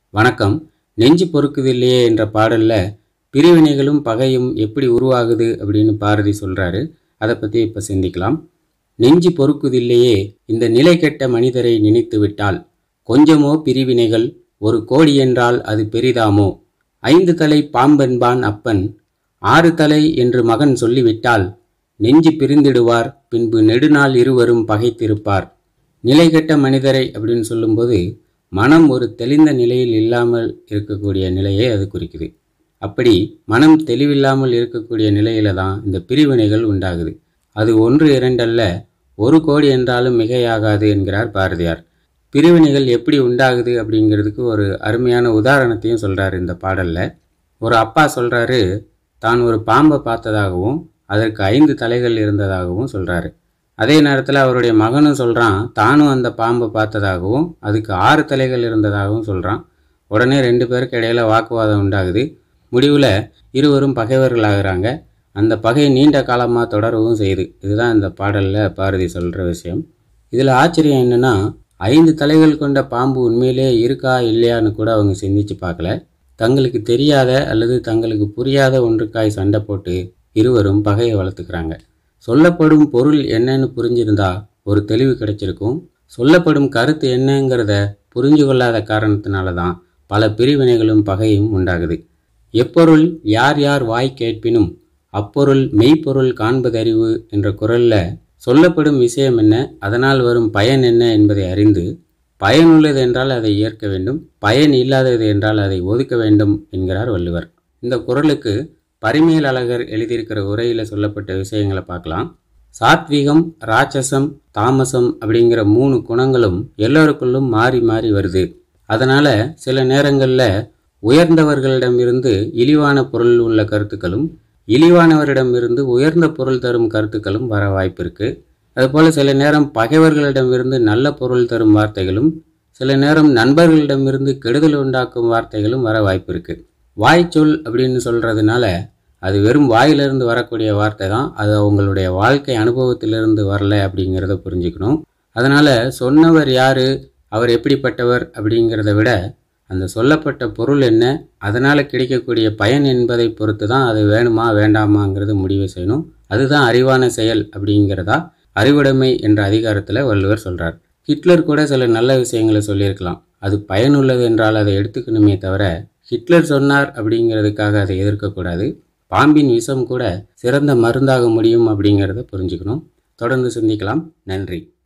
வணக்கம் நெஞ்சு பொறுக்குதில்லையே என்ற பாடல்ல பிரிவினைகளும் பகையும் எப்படி உருவாகுது அப்படின்னு பாரதி சொல்றாரு அதை பற்றி இப்போ சிந்திக்கலாம் நெஞ்சு பொறுக்குதில்லையே இந்த நிலை கெட்ட மனிதரை நினைத்து விட்டால் கொஞ்சமோ பிரிவினைகள் ஒரு கோடி என்றால் அது பெரிதாமோ ஐந்து தலை பாம்பென்பான் அப்பன் ஆறு தலை என்று மகன் சொல்லிவிட்டால் நெஞ்சு பிரிந்திடுவார் பின்பு நெடுநாள் இருவரும் பகைத்திருப்பார் நிலை கெட்ட மனிதரை அப்படின்னு சொல்லும்போது மனம் ஒரு தெளிந்த நிலையில் இல்லாமல் இருக்கக்கூடிய நிலையை அது குறிக்குது அப்படி மனம் தெளிவில்லாமல் இருக்கக்கூடிய நிலையில தான் இந்த பிரிவினைகள் உண்டாகுது அது ஒன்று இரண்டல்ல ஒரு கோடி என்றாலும் மிகையாகாது என்கிறார் பாரதியார் பிரிவினைகள் எப்படி உண்டாகுது அப்படிங்கிறதுக்கு ஒரு அருமையான உதாரணத்தையும் சொல்றாரு இந்த பாடல்ல ஒரு அப்பா சொல்றாரு தான் ஒரு பாம்பை பார்த்ததாகவும் அதற்கு ஐந்து தலைகள் இருந்ததாகவும் சொல்றாரு அதே நேரத்தில் அவருடைய மகனும் சொல்கிறான் தானும் அந்த பாம்பை பார்த்ததாகவும் அதுக்கு ஆறு தலைகள் இருந்ததாகவும் சொல்கிறான் உடனே ரெண்டு பேருக்கு இடையில வாக்குவாதம் உண்டாகுது முடிவில் இருவரும் பகைவர்களாகிறாங்க அந்த பகை நீண்ட காலமாக தொடரவும் செய்யுது இதுதான் இந்த பாடலில் பாரதி சொல்கிற விஷயம் இதில் ஆச்சரியம் என்னென்னா ஐந்து தலைகள் கொண்ட பாம்பு உண்மையிலே இருக்கா இல்லையான்னு கூட அவங்க சிந்திச்சு பார்க்கல தங்களுக்கு தெரியாத அல்லது தங்களுக்கு புரியாத ஒன்றுக்காய் சண்டை போட்டு இருவரும் பகையை வளர்த்துக்கிறாங்க சொல்லப்படும் பொருள் என்னன்னு புரிஞ்சிருந்தா ஒரு தெளிவு கிடைச்சிருக்கும் சொல்லப்படும் கருத்து என்னங்கிறத புரிஞ்சு கொள்ளாத காரணத்தினால தான் பல பிரிவினைகளும் பகையும் உண்டாகுது எப்பொருள் யார் யார் வாய் கேட்பினும் அப்பொருள் மெய்ப்பொருள் காண்பதறிவு என்ற குரல்ல சொல்லப்படும் விஷயம் என்ன அதனால் வரும் பயன் என்ன என்பதை அறிந்து பயனுள்ளது என்றால் அதை ஏற்க வேண்டும் பயன் இல்லாதது என்றால் அதை ஒதுக்க வேண்டும் என்கிறார் வள்ளுவர் இந்த குரலுக்கு பரிமேல் அழகர் எழுதியிருக்கிற உரையில் சொல்லப்பட்ட விஷயங்களை பார்க்கலாம் சாத்விகம் ராட்சசம் தாமசம் அப்படிங்கிற மூணு குணங்களும் எல்லோருக்குள்ளும் மாறி மாறி வருது அதனால சில நேரங்களில் உயர்ந்தவர்களிடமிருந்து இழிவான பொருள் உள்ள கருத்துக்களும் இழிவானவரிடமிருந்து உயர்ந்த பொருள் தரும் கருத்துக்களும் வர வாய்ப்பு இருக்கு அதுபோல் சில நேரம் பகைவர்களிடமிருந்து நல்ல பொருள் தரும் வார்த்தைகளும் சில நேரம் நண்பர்களிடமிருந்து கெடுதல் உண்டாக்கும் வார்த்தைகளும் வர வாய்ப்பு இருக்கு வாய்ச்சொல் அப்படின்னு சொல்றதுனால அது வெறும் வாயிலிருந்து வரக்கூடிய வார்த்தை தான் அது அவங்களுடைய வாழ்க்கை அனுபவத்திலிருந்து வரல அப்படிங்கிறத புரிஞ்சுக்கணும் அதனால சொன்னவர் யாரு அவர் எப்படிப்பட்டவர் அப்படிங்கிறத விட அந்த சொல்லப்பட்ட பொருள் என்ன அதனால் கிடைக்கக்கூடிய பயன் என்பதை பொறுத்து தான் அது வேணுமா வேண்டாமாங்கிறத முடிவு செய்யணும் அதுதான் அறிவான செயல் அப்படிங்கிறதா அறிவுடைமை என்ற அதிகாரத்தில் வள்ளுவர் சொல்கிறார் ஹிட்லர் கூட சில நல்ல விஷயங்களை சொல்லியிருக்கலாம் அது பயனுள்ளது என்றால் அதை எடுத்துக்கணுமே தவிர ஹிட்லர் சொன்னார் அப்படிங்கிறதுக்காக அதை எதிர்க்கக்கூடாது பாம்பின் விஷம் கூட சிறந்த மருந்தாக முடியும் அப்படிங்கிறத புரிஞ்சுக்கணும் தொடர்ந்து சிந்திக்கலாம் நன்றி